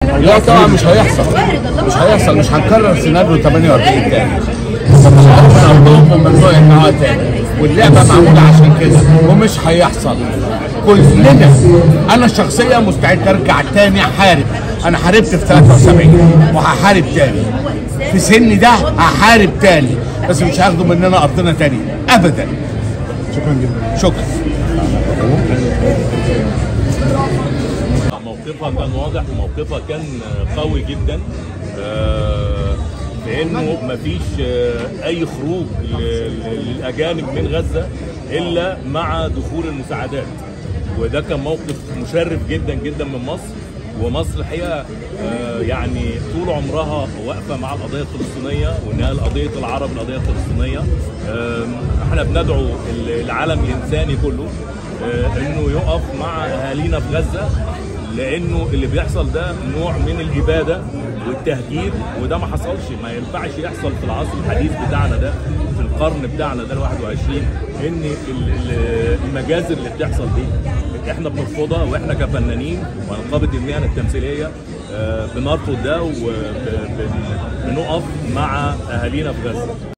لا طبعا مش هيحصل مش هيحصل مش هنكرر سيناريو 48 تاني من ارضهم وممنوع يمنعوها تاني واللعبه معموله عشان كده ومش هيحصل كلنا انا شخصيا مستعد ارجع تاني احارب انا حاربت في 73 وهحارب تاني في سني ده هحارب تاني بس مش هياخدوا مننا ارضنا تاني ابدا شكرا جدا شكرا موقفها كان واضح وموقفها كان قوي جدا آه، لانه مفيش آه، اي خروج ل- ل- للاجانب من غزه الا مع دخول المساعدات وده كان موقف مشرف جدا جدا من مصر ومصر الحقيقه آه، يعني طول عمرها واقفه مع القضيه الفلسطينيه وانها قضيه العرب القضيه الفلسطينيه آم، احنا بندعو ال- العالم الانساني كله آه، انه يقف مع اهالينا في غزه لانه اللي بيحصل ده نوع من الاباده والتهجير وده ما حصلش ما ينفعش يحصل في العصر الحديث بتاعنا ده في القرن بتاعنا ده ال 21 ان ل- ال- المجازر اللي بتحصل دي احنا بنرفضها واحنا كفنانين ونقابه المهن التمثيليه آه، بنرفض ده وبنقف مع اهالينا في غزه